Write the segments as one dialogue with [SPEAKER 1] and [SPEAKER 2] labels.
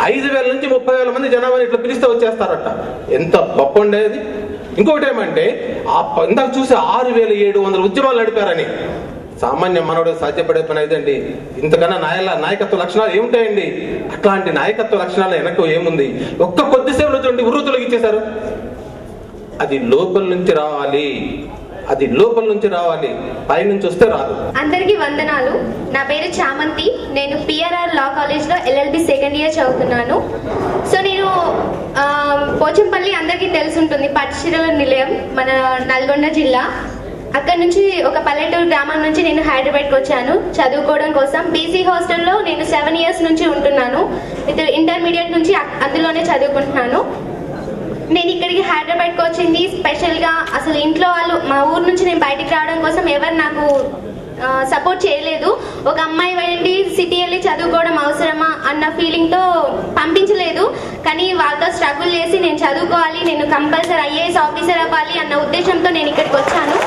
[SPEAKER 1] ఐదు వేల నుంచి ముప్పై వేల మంది జనాభాని ఇట్లా పిలిస్తే వచ్చేస్తారట ఎంత గొప్ప ఉండేది ఇంకొకటి ఏమంటే ఆ ప- ఇందాక చూసి ఆరు వేల ఏడు వందల ఉద్యమాలు నడిపారని సామాన్య మనవుడు సాధ్యపడే పని అయిదండి ఇంతకన్నా నాయల నాయకత్వ లక్షణాలు ఏముంటాయండి అట్లాంటి నాయకత్వ లక్షణాలు వెనక ఏముంది ఒక్క కొద్దిసేపులో చూడండి ఉర్రు తొలగించేశారు అది లోపల నుంచి రావాలి అది లోపల నుంచి రావాలి పైనుంచి వస్తే రాదు
[SPEAKER 2] అందరికీ వందనాలు నా పేరు చామంతి నేను పిఆర్ఆర్ లా కాలేజ్లో ఎల్ఎల్బి సెకండ్ ఇయర్ చదువుతున్నాను సో నేను ఆ, పోచంపల్లి అందరికీ తెలిసి ఉంటుంది పట్టుచీరల నిలయం మన నల్గొండ జిల్లా అక్కడ నుంచి ఒక పల్లెటూరు గ్రామం నుంచి నేను హైదరాబాద్కి వచ్చాను చదువుకోవడం కోసం బీసీ హాస్టల్లో నేను సెవెన్ ఇయర్స్ నుంచి ఉంటున్నాను విత్ ఇంటర్మీడియట్ నుంచి అక్- అందులోనే చదువుకుంటున్నాను నేను ఇక్కడికి హైదరాబాద్కి వచ్చింది స్పెషల్గా అసలు ఇంట్లో వాళ్ళు మా ఊరు నుంచి నేను బయటికి రావడం కోసం ఎవరు నాకు సపోర్ట్ చేయలేదు ఒక అమ్మాయి వెళ్ళి సిటీ వెళ్ళి చదువుకోవడం అవసరమా అన్న ఫీలింగ్తో పంపించలేదు కానీ వాళ్ళతో స్ట్రగుల్ చేసి నేను చదువుకోవాలి నేను కంపల్సరీ ఐఏఎస్ ఆఫీసర్ అవ్వాలి అన్న ఉద్దేశంతో నేను ఇక్కడికి వచ్చాను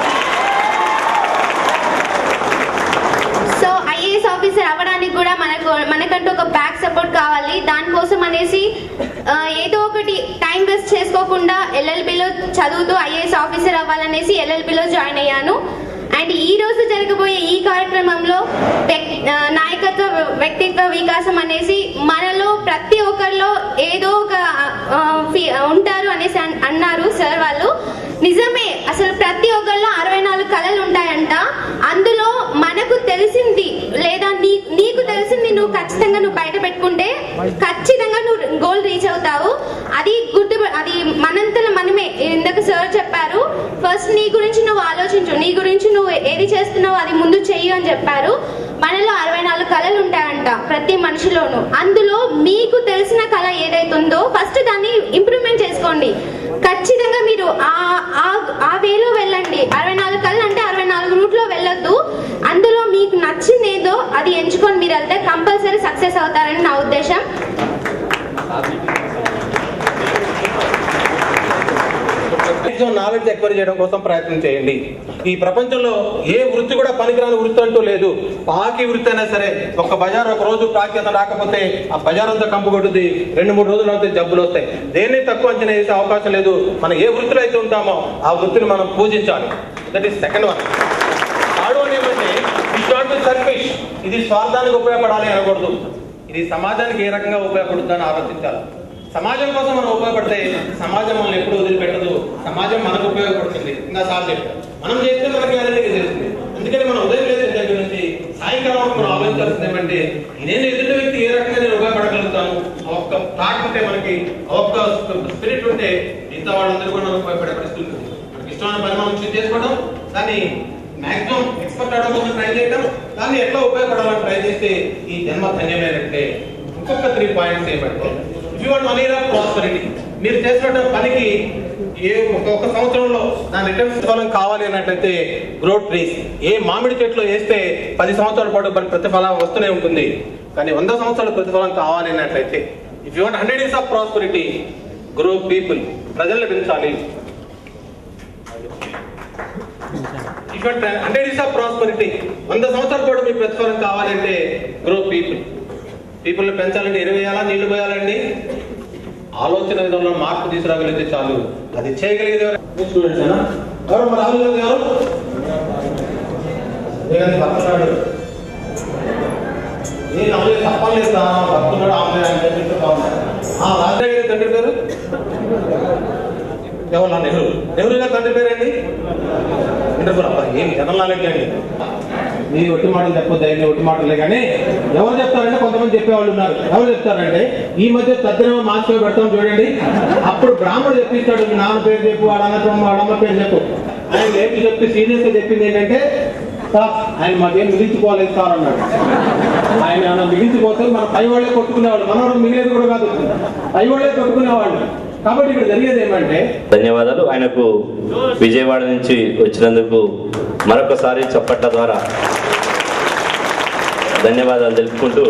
[SPEAKER 2] సో ఐఏఎస్ ఆఫీసర్ అవ్వడానికి కూడా మనకు మనకంటూ ఒక బ్యాక్ సపోర్ట్ కావాలి దానికోసం అనేసి ఆ, ఏదో ఒకటి టైం వేస్ట్ చేసుకోకుండా ఎల్ఎల్బిలో చదువుతూ ఐఏఎస్ ఆఫీసర్ అవ్వాలనేసి ఎల్ఎల్బిలో జాయిన్ అయ్యాను అండ్ ఈ రోజు జరగబోయే ఈ కార్యక్రమంలో వ్యక్- ఆ, నాయకత్వ వ్యక్తిత్వ వికాసం అనేసి మనలో ప్రతి ఒక్కరిలో ఏదో ఒక ఆ, ఫీ- ఉంటారు అనేసి అన్- అన్నారు సార్ వాళ్ళు నిజమే అసలు ప్రతి ఒక్కరిలో అరవై నాలుగు కళలు ఉంటాయంట అందులో మనకు తెలిసింది లేదా నీ నీకు తెలిసింది నువ్వు ఖచ్చితంగా నువ్వు బయట పెట్టుకుంటే ఖచ్చితంగా నువ్వు గోల్ రీచ్ అవుతావు అది గుర్తు అది మనంతల మనమే ఇందాక సార్ చెప్పారు ఫస్ట్ నీ గురించి నువ్వు ఆలోచించు నీ గురించి నువ్వు ఏది చేస్తున్నావు అది ముందు చెయ్యి అని చెప్పారు మనలో అరవై నాలుగు కళలు ఉంటాయంట ప్రతి మనిషిలోనూ అందులో మీకు తెలిసిన కళ ఏదైతుందో ఫస్ట్ దాన్ని ఇంప్రూవ్మెంట్ చేసుకోండి ఖచ్చితంగా మీరు ఆ ఆ- ఆ వేలో వెళ్ళండి అరవై నాలుగు కళ్ళు అంటే అరవై నాలుగు రూట్లో వెళ్ళొద్దు అందులో మీకు నచ్చింది ఏదో అది ఎంచుకొని మీరు వెళ్తే కంపల్సరీ సక్సెస్ అవుతారని నా ఉద్దేశం
[SPEAKER 1] మాక్సిమం నాలెడ్జ్ ఎక్వైర్ చేయడం కోసం ప్రయత్నం చేయండి ఈ ప్రపంచంలో ఏ వృత్తి కూడా పనికిరాని వృత్తి అంటూ లేదు పాకి వృత్తి అయినా సరే ఒక బజార్ ఒక రోజు ప్రాఖ్యాత రాకపోతే ఆ బజార్ అంతా కంపు కొట్టుద్ది రెండు మూడు రోజులు అయితే జబ్బులు వస్తాయి దేన్ని తక్కువ అంచనా వేసే అవకాశం లేదు మనం ఏ వృత్తిలో అయితే ఉంటామో ఆ వృత్తిని మనం పూజించాలి that is second one third one ఏమంటే ఇట్ నాట్ బి సెల్ఫిష్ ఇది స్వార్థానికి ఉపయోగపడాలి అనకూడదు ఇది సమాజానికి ఏ రకంగా ఉపయోగపడుతుందని ఆలోచించాలి సమాజం కోసం మనం ఉపయోగపడితే సమాజం మనల్ని ఎప్పుడు వదిలిపెట్టదు సమాజం మనకు ఉపయోగపడుతుంది ఇంకా సార్ చెప్పారు మనం చేస్తే మనకి అన్నిటికీ తెలుస్తుంది అందుకని మనం ఉదయం లేచిన దగ్గర నుంచి సాయంకాలం వరకు మనం ఆలోచించాల్సింది ఏమంటే నేను ఎదుటి వ్యక్తి ఏ రకంగా నేను ఉపయోగపడగలుగుతాను ఆ ఒక్క థాట్ ఉంటే మనకి ఆ ఒక్క స్పిరిట్ ఉంటే మిగతా వాళ్ళందరూ కూడా మనకు ఉపయోగపడే పరిస్థితి ఉంటుంది మనకి ఇష్టమైన పని మనం చూస్ చేసుకోవడం దాన్ని మాక్సిమం ఎక్స్పర్ట్ అవడం కోసం ట్రై చేయడం దాన్ని ఎట్లా ఉపయోగపడాలని ట్రై చేస్తే ఈ జన్మ ధన్యమైనట్లే ఇంకొక త్రీ పాయింట్స్ ఏమంటే if you want money prosperity మీరు చేసిన పనికి ఏ ఒక ఒక సంవత్సరంలో దాని రిటర్న్స్ ఫలం కావాలి అన్నట్లయితే గ్రోత్ ట్రీస్ ఏ మామిడి చెట్లు వేస్తే పది సంవత్సరాల పాటు మనకి ప్రతిఫలం వస్తూనే ఉంటుంది కానీ వంద సంవత్సరాల ప్రతిఫలం కావాలి అన్నట్లయితే if you want hundred years of prosperity grow people ప్రజల్ని పెంచాలి if hundred is of prosperity వంద సంవత్సరాల పాటు మీ ప్రతిఫలం కావాలంటే గ్రో పీపుల్ పీపుల్ పెంచాలంటే ఎరువేయాలా నీళ్లు పోయాలండి ఆలోచన విధానంలో మార్పు తీసుకురాగలిగితే చాలు అది చేయగలిగేది ఎవరు? మీ స్టూడెంట్స్ ఏనా? ఎవరు మా రాహుల్ గాంధీ గారు లేదండి భక్తున్నాడు నేను అమలు తప్పలేదు భక్తున్నాడు ఆమె అని చెప్పి బాగున్నాడు ఆ రాజశేఖర్ గారి తండ్రి పేరు జవహర్లాల్ నెహ్రూ నెహ్రూ గారి తండ్రి పేరేంటి ఇంటర్వ్యూ అబ్బా ఏం జనరల్ నాలెడ్జ్ అండి మీ ఒట్టి మాటలు చెప్పొద్దు అన్ని ఒట్టి మాటలే కానీ ఎవరు చెప్తారంటే కొంతమంది చెప్పేవాళ్ళు ఉన్నారు ఎవరు చెప్తారంటే ఈ మధ్య తద్దిన మాస్టర్ పెడతాం చూడండి అప్పుడు బ్రాహ్మణుడు చెప్పిస్తాడు మీ నాన్న పేరు చెప్పు వాడు అన్నట్టు వాడమ్మ పేరు చెప్పు ఆయన లేపి చెప్పి సీరియస్ గా చెప్పింది ఏంటంటే సార్ ఆయన మాకేం మిగిల్చుకోలేదు సార్ అన్నాడు ఆయన ఏమైనా మిగిల్చిపోతే మన పై వాళ్ళే కొట్టుకునేవాళ్ళు మనవాడు మిగిలేదు కూడా కాదు పై వాళ్ళే కొట్టుకునేవాళ్ళు కాబట్టి ఇక్కడ జరిగేది ఏమంటే
[SPEAKER 3] ధన్యవాదాలు ఆయనకు విజయవాడ నుంచి వచ్చినందుకు మరొకసారి చప్పట్ల ద్వారా ధన్యవాదాలు తెలుపుకుంటూ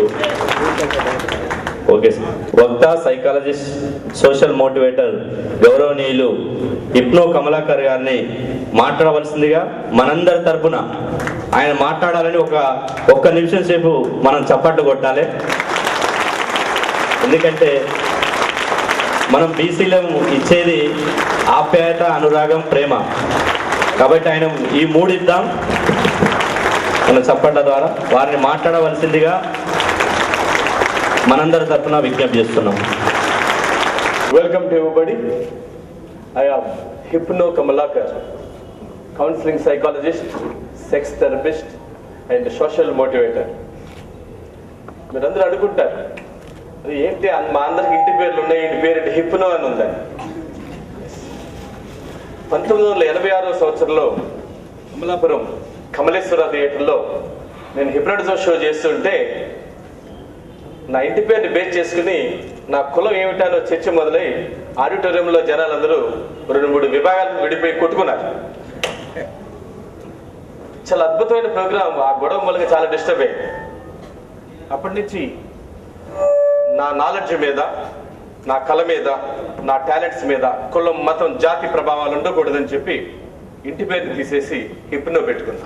[SPEAKER 3] ఓకే సార్ వక్త సైకాలజిస్ట్ సోషల్ మోటివేటర్ గౌరవనీయులు ఇప్నో కమలాకర్ గారిని మాట్లాడవలసిందిగా మనందరి తరపున ఆయన మాట్లాడాలని ఒక ఒక్క నిమిషం సేపు మనం చప్పట్లు కొట్టాలి ఎందుకంటే మనం బీసీలం ఇచ్చేది ఆప్యాయత అనురాగం ప్రేమ కాబట్టి ఆయన ఈ మూడు ఇద్దాం మన చప్పట్ల ద్వారా వారిని మాట్లాడవలసిందిగా మనందరి తరఫున విజ్ఞప్తి చేస్తున్నాం
[SPEAKER 4] Welcome to everybody. I am Hypno Kamalakar, counseling psychologist, sex therapist, and social motivator. మీరందరూ అనుకుంటారు "అది ఏంటి అన్- మా అందరికి ఇంటి పేర్లు ఉన్నాయి ఇంటి పేరు ఏంటి హిప్నో అని ఉందని పంతొమ్మిది వందల ఎనభై ఆరో సంవత్సరంలో కమలాపురం కమలేశ్వర థియేటర్లో నేను హిప్నటిజం షో చేస్తుంటే నా ఇంటి పేరుని బేస్ చేసుకుని నా కులం ఏమిటానో చర్చ మొదలై ఆడిటోరియంలో జనాలందరూ రెండు మూడు విభాగాలకు విడిపోయి కొట్టుకున్నారు చాలా అద్భుతమైన ప్రోగ్రాం ఆ గొడవ మూలంగా చాలా డిస్టర్బ్ అయ్యింది అప్పటి నుంచి నా నాలెడ్జ్ మీద నా కళ మీద నా టాలెంట్స్ మీద కులం మతం జాతి ప్రభావాలు ఉండకూడదని చెప్పి ఇంటి పేరుని తీసేసి హిప్నో పెట్టుకున్నా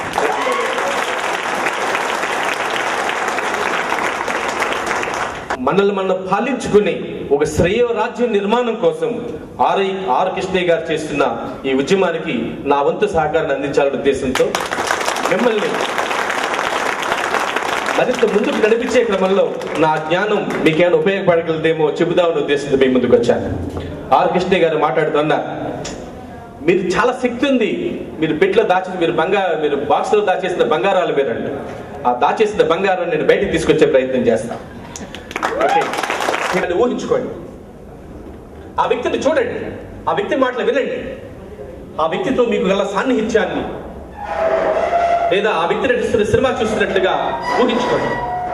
[SPEAKER 4] మనల్ని మనం పాలించుకుని ఒక శ్రేయ రాజ్య నిర్మాణం కోసం ఆర్ఐ ఆర్ కృష్ణయ్య గారు చేస్తున్న ఈ ఉద్యమానికి నా వంతు సహకారాన్ని అందించాలనే ఉద్దేశంతో మిమ్మల్ని మరింత ముందుకు నడిపించే క్రమంలో నా జ్ఞానం మీకేమైనా ఉపయోగపడగలదేమో చెబుదామనే ఉద్దేశంతో మీ ముందుకు వచ్చాను ఆర్ కృష్ణయ్య గారు మాట్లాడుతున్నారు మీరు చాలా శక్తి ఉంది మీరు పెట్లో దాచిన మీరు బంగారు మీరు బాక్స్ లో దాచేసిన బంగారాలు మీరండి ఆ దాచేసిన బంగారం నేను బయటికి తీసుకొచ్చే ప్రయత్నం చేస్తాను ఓకే మీరు ఊహించుకోండి ఆ వ్యక్తిని చూడండి ఆ వ్యక్తి మాటలు వినండి ఆ వ్యక్తితో మీకు గల సాన్నిహిత్యాన్ని లేదా ఆ వ్యక్తి నటిస్తున్న సినిమా చూస్తున్నట్లుగా ఊహించుకోండి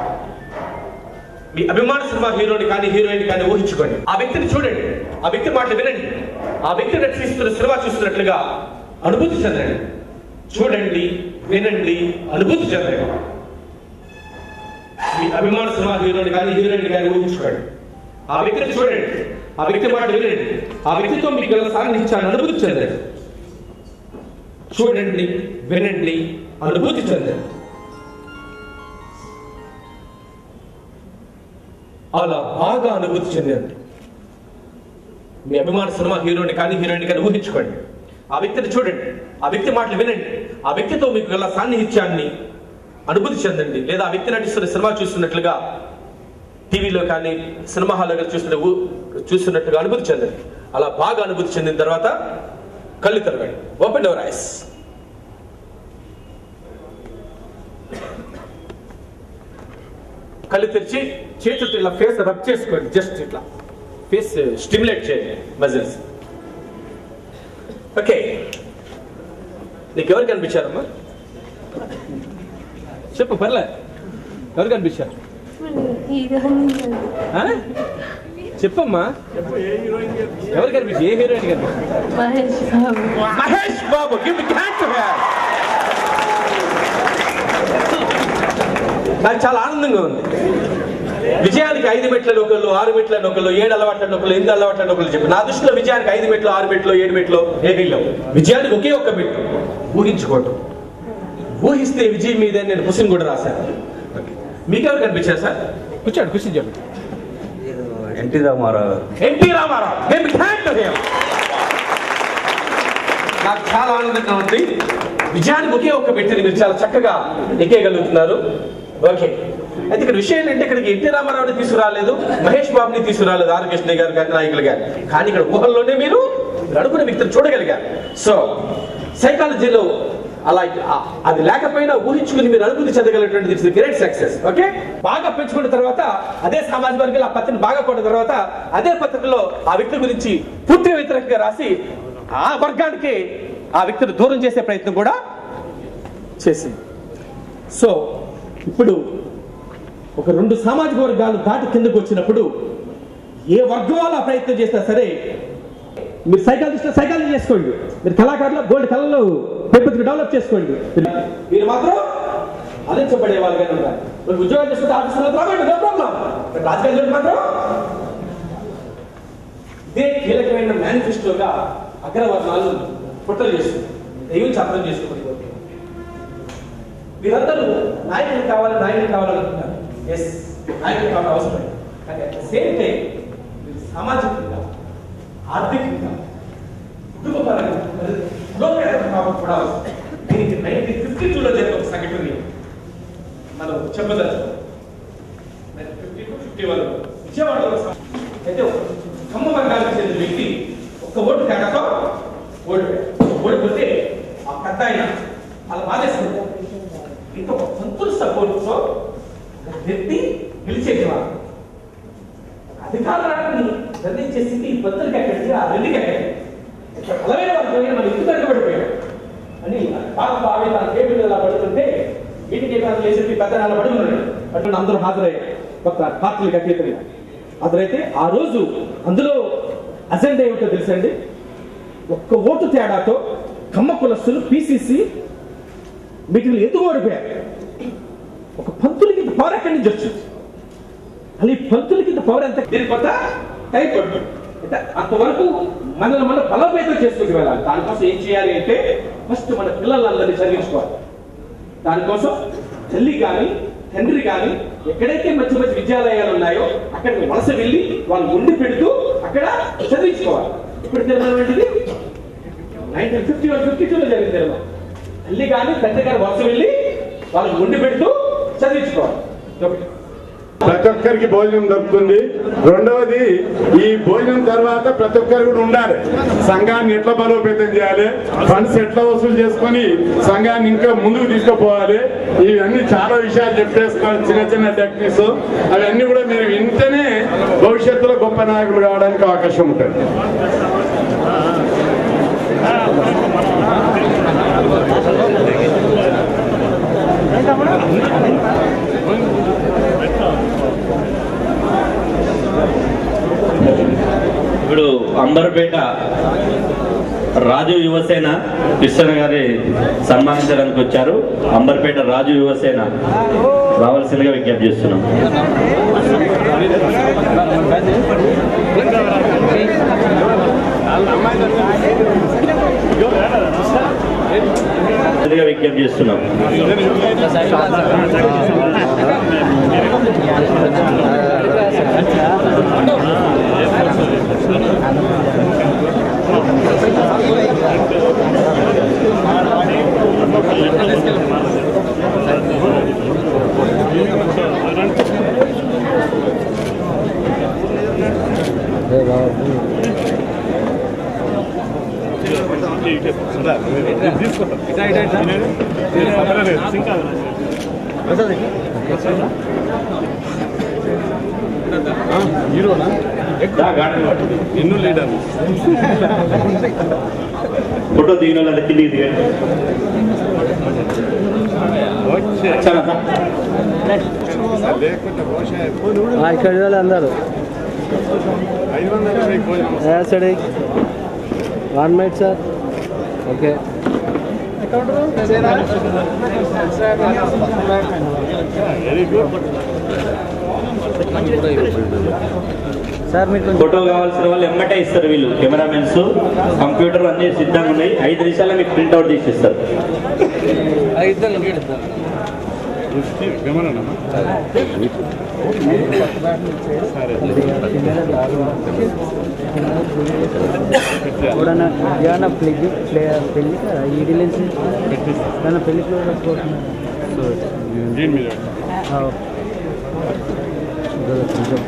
[SPEAKER 4] మీ అభిమాన సినిమా హీరోని కానీ హీరోయిన్ కానీ ఊహించుకోండి ఆ వ్యక్తిని చూడండి ఆ వ్యక్తి మాటలు వినండి ఆ వ్యక్తి నటిస్తున్న సినిమా చూస్తున్నట్లుగా అనుభూతి చెందండి చూడండి వినండి అనుభూతి చెందండి మీ అభిమాన సినిమా హీరోని కానీ హీరోయిన్ కానీ ఊహించుకోండి ఆ వ్యక్తిని చూడండి ఆ వ్యక్తి మాట వినండి ఆ వ్యక్తితో మీకు గల సాన్నిహిత్యాన్ని అనుభూతి చెందండి చూడండి వినండి అనుభూతి చెందండి అలా బాగా అనుభూతి చెందండి మీ అభిమాన సినిమా హీరోని కానీ హీరోయిన్ కానీ ఊహించుకోండి ఆ వ్యక్తిని చూడండి ఆ వ్యక్తి మాటలు వినండి ఆ వ్యక్తితో మీకు గల సాన్నిహిత్యాన్ని అనుభూతి చెందండి లేదా ఆ వ్యక్తి నటిస్తున్న సినిమా చూస్తున్నట్లుగా టీవీలో కానీ సినిమా హాల్లో కానీ చూస్తున్న ఊ- చూస్తున్నట్టుగా అనుభూతి చెందండి అలా బాగా అనుభూతి చెందిన తర్వాత కళ్ళు తెరవండి ఓపెన్ యువర్ ఐస్ కళ్ళు తెరిచి చేతులతో ఇలా ఫేస్ రబ్ చేసుకోండి జస్ట్ ఇట్లా ఫేస్ స్టిమ్యులేట్ చేయండి మజిల్స్ ఓకే నీకు ఎవరు కనిపించారమ్మా చెప్పు పర్లే ఎవరు కనిపించారు ఆ? చెప్పమ్మా ఎవరు కనిపించి ఏ హీరోయిన్ కనిపించారు
[SPEAKER 5] Mahesh Babu
[SPEAKER 4] Mahesh Babu give the hand to here నాకు చాలా ఆనందంగా ఉంది విజయానికి ఐదు మెట్లని ఒకళ్ళు ఆరు మెట్లని ఒకళ్ళు ఏడు అలవాట్లని ఒకళ్ళు ఎనిమిది అలవాట్లని ఒకళ్ళు చెప్పి నా దృష్టిలో విజయానికి ఐదు మెట్లు ఆరు మెట్లు ఏడు మెట్లు ఏమీ లేవు విజయానికి ఒకే ఒక్క మెట్టు ఊహించుకోవటం ఊహిస్తే విజయం మీద నేను క్వశ్చన్ కూడా రాశాను మీకెవరు కనిపించారు సార్ కూర్చోండి క్వశ్చన్ చెప్పండి
[SPEAKER 3] NT Rama Rao
[SPEAKER 4] NT Rama Rao Give a hand to him. నాకు చాలా ఆనందంగా ఉంది విజయానికి ఒకే ఒక్క వ్యక్తిని మీరు చాలా చక్కగా ఎక్కేయగలుగుతున్నారు ఓకే అయితే ఇక్కడ విషయం ఏంటంటే ఇక్కడికి ఎన్టీ రామారావుని తీసుకురాలేదు మహేష్ బాబుని తీసుకురాలేదు ఆర్ కృష్ణ గారు కానీ నాయకులు గారు కానీ ఇక్కడ ఊహల్లోనే మీరు నడుపున వ్యక్తిని చూడగలిగారు సో సైకాలజీలో అలా ఆ- అది లేకపోయినా ఊహించుకుని మీరు అనుభూతి చెందగలిగినటువంటి దిట్స్ గ్రేట్ సక్సెస్ ఓకే బాగా పెంచుకున్న తర్వాత అదే సామాజిక వర్గాలు ఆ పత్రిక బాగా కొన్న తర్వాత అదే పత్రికలో ఆ వ్యక్తి గురించి పూర్తిగా వ్యతిరేకంగా రాసి ఆ వర్గానికి ఆ వ్యక్తిని దూరం చేసే ప్రయత్నం కూడా చేసింది సో ఇప్పుడు ఒక రెండు సామాజిక వర్గాలు దాటి కిందకు వచ్చినప్పుడు ఏ వర్గం వాళ్ళు ఆ ప్రయత్నం చేసినా సరే మీరు సైకాలజిస్ట్ సైకాలజీ చేసుకోండి మీరు కళాకారులు గోల్డ్ కళలో పెంపతికి డెవలప్ చేసుకోండి మీరు మాత్రం అందించబడే వాళ్ళుగానే ఉండాలి మీరు ఉద్యోగం చేసుకుంటే ఆఫీసులో రావండి నో ప్రాబ్లం రాజకీయాలు మాత్రం ఇదే కీలకమైన మేనిఫెస్టోగా అగ్రవర్ణాలు పుట్టలు చేస్తుంది దైవం అర్థం చేసుకోండి మీరందరూ నాయకులు కావాలి నాయకులు కావాలనుకుంటారు ఎస్ నాయకులు కావాలి అవసరం కానీ అట్ ద సేమ్ టైం మీరు సామాజికంగా ఆర్థికంగా కుటుంబ పరంగా లోకేతనం కూడా అవసరం. దీనికి నైన్టీన్ ఫిఫ్టీ టూలో జరిగిన ఒక సంఘటన మనం చెప్పదలుచుకోవాలి ఫిఫ్టీ టూ ఫిఫ్టీ వన్ విజయవాడలో ఒక సం- అయితే ఒక కమ్మ వర్గానికి చెందిన వ్యక్తి ఒక్క ఓటు తేడాతో ఓడిపోయాడు ఓడిపోతే ఆ పెద్ద ఆయన వాళ్ళ బాధేస్తుంది ఇంకా ఒక పంతుల సపోర్ట్తో ఒక వ్యక్తి గెలిచేసేవాడు అధికారాన్ని దండించేసింది ఈ పంతులకి ఎక్కడికి ఆ రెడ్డికి ఎక్కడికి ఇక్కడ బలమైన వర్గమైన మన ఇంటి దగ్గర పడిపోయాడు అని పాప బావి తన టేబుల్ ఇలా పడుతుంటే ఇంటికి ఏమైనా చేసి పెద్ద నెల పడుకున్నాడు అటువంటి అందరూ హాజరయ్యారు కొత్త పార్టీలకు అతీతంగా హాజరైతే ఆ రోజు అందులో అజెండా ఏమిటో తెలుసండి ఒక్క ఓటు తేడాతో కమ్మ కులస్తులు పిసిసి మీటింగ్లు ఎందుకు ఓడిపోయారు ఒక పంతులకి ఇంత పవర్ ఎక్కడి నుంచి వచ్చింది అది పంతులకి ఇంత పవర్ ఎంత దీని కొత్త టైప్ అంటే అంతవరకు మనల్ని మనం బలోపేతం చేసుకుంటూ వెళ్ళాలి దానికోసం ఏం చేయాలి అంటే ఫస్ట్ మన పిల్లలందరినీ చదివించుకోవాలి దానికోసం తల్లి కానీ తండ్రి కానీ ఎక్కడైతే మంచి మంచి విద్యాలయాలు ఉన్నాయో అక్కడికి వలస వెళ్ళి వాళ్ళు ఉండి పెడుతూ అక్కడ చదివించుకోవాలి ఇప్పుడు తిరుమల ఏంటిది నైన్టీన్ ఫిఫ్టీ వన్ ఫిఫ్టీ టూలో జరిగింది తిరుమల తల్లి కానీ తండ్రి గారు వలస వెళ్ళి వాళ్ళకి ఉండి పెడుతూ చదివించుకోవాలి ఒకటి
[SPEAKER 5] ప్రతి ఒక్కరికి భోజనం దొరుకుతుంది రెండవది ఈ భోజనం తర్వాత ప్రతి ఒక్కరు కూడా ఉండాలి సంఘాన్ని ఎట్లా బలోపేతం చేయాలి ఫండ్స్ ఎట్లా వసూలు చేసుకొని సంఘాన్ని ఇంకా ముందుకు తీసుకుపోవాలి ఇవన్నీ చాలా విషయాలు చెప్పేసుకోవాలి చిన్న చిన్న టెక్నిక్స్ అవన్నీ కూడా మీరు వింటేనే భవిష్యత్తులో గొప్ప నాయకులు కావడానికి అవకాశం ఉంటుంది
[SPEAKER 3] ఇప్పుడు అంబర్పేట రాజు యువసేన కృష్ణ గారి సన్మానించడానికి వచ్చారు అంబర్పేట రాజు యువసేన రావాల్సిందిగా విజ్ఞప్తి చేస్తున్నాం రావాల్సిందిగా విజ్ఞప్తి చేస్తున్నాం దా, గాడి. ఫోటో దిగిన వాళ్ళు కిందికి దిగండి చాలా దా.
[SPEAKER 6] ఇక్కడ చూడాలి అందరు సరే one minute sir okay sir మీరు కొంచెం
[SPEAKER 3] ఫోటో కావాల్సిన వాళ్ళు ఎమ్మటే ఇస్తారు వీళ్ళు కెమెరామెన్స్ కంప్యూటర్ అన్ని సిద్ధంగా ఉన్నాయి ఐదు నిమిషాల్లో మీకు ప్రింట్అవుట్ తీసి ఇస్తారు
[SPEAKER 6] ఎప్పుడన్నా ఏమన్నా పెళ్లి పెళ్లి కదా ఈడీ లెన్స్ ఏమన్నా పెళ్లి క్లోజ్ అయిపోతున్నారు కొంచెం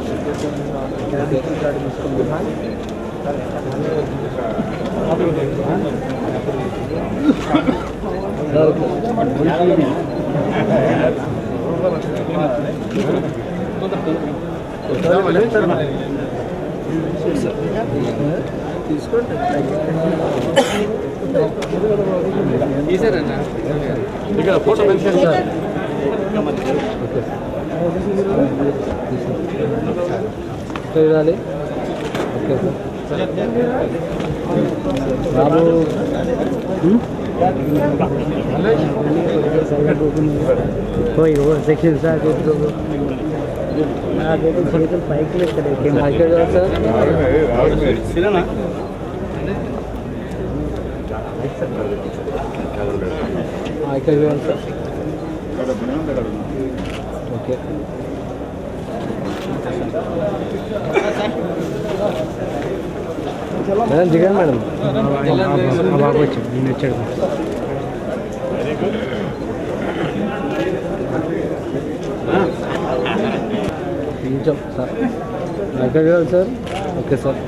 [SPEAKER 6] చూడాలి ఓకే సార్ బాబు कोई वो सेक्शन सा के तो आगे तो थोड़ी तो बाइक ले चले के मार्केट जाओ सर सिना आइकर भी सर ओके మేడం దిగండి మేడం ఆ బాబు వచ్చాడు నేను వచ్చాడు కొంచెం సార్ ఎక్కడికి వెళ్ళాలి సార్ ఓకే సార్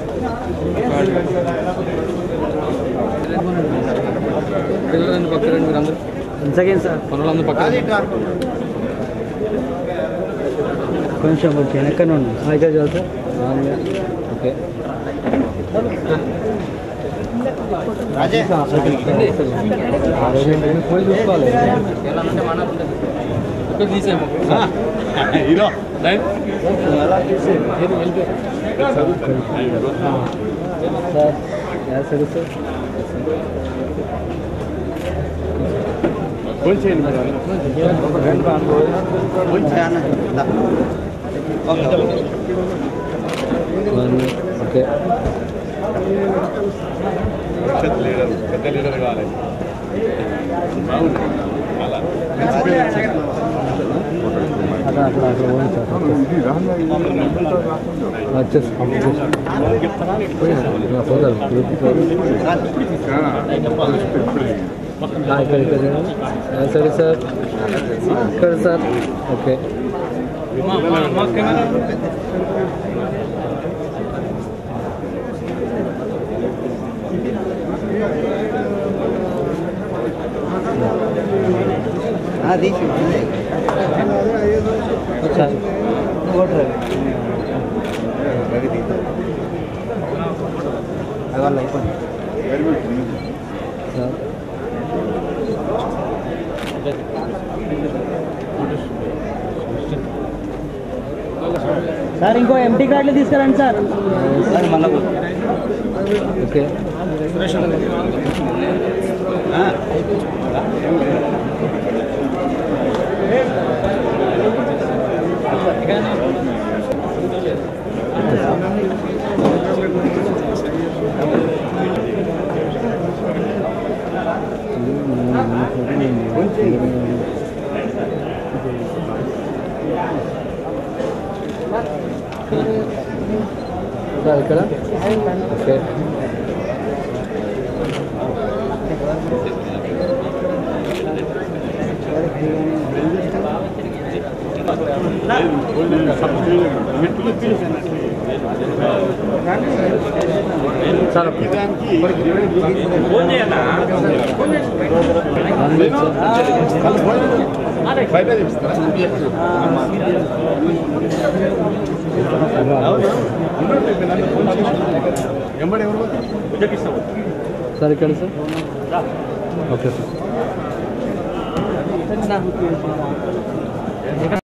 [SPEAKER 7] పిల్లలందరూ పక్కన రండి మీరు అందరూ
[SPEAKER 6] వన్ సెకండ్ సార్
[SPEAKER 7] పనులందరూ పక్కన
[SPEAKER 6] కొంచెం ఓకే వెనక్కనే ఉన్నాం ఆ, ఇక్కడ చాలు సార్ మామూలుగా. ఓకే పోయి చూసుకోవాలి
[SPEAKER 7] ఇక్కడ తీసేమో
[SPEAKER 6] సార్ యా సరే సార్ వన్ ఓకే అట్లా అట్లా అట్లా పోయింది సార్ వచ్చేసి పోతారు ఇక్కడ ఇక్కడ ఆ, సరే సార్ ఇక్కడ sir okay sir sir sir ఇంకో ఎంటీ కార్డులు తీసుకురండి సార్ ఓకే సార్ ఇక్కడ ఓకే సార్ ఓకే
[SPEAKER 3] ఫోన్ చేయన్నా
[SPEAKER 6] వన్ మినిట్ సార్
[SPEAKER 5] బయట చూపిస్తారా ఎంబడి ఎవరు పోతారు?
[SPEAKER 6] సార్ ఇక్కడ సార్ ఓకే సార్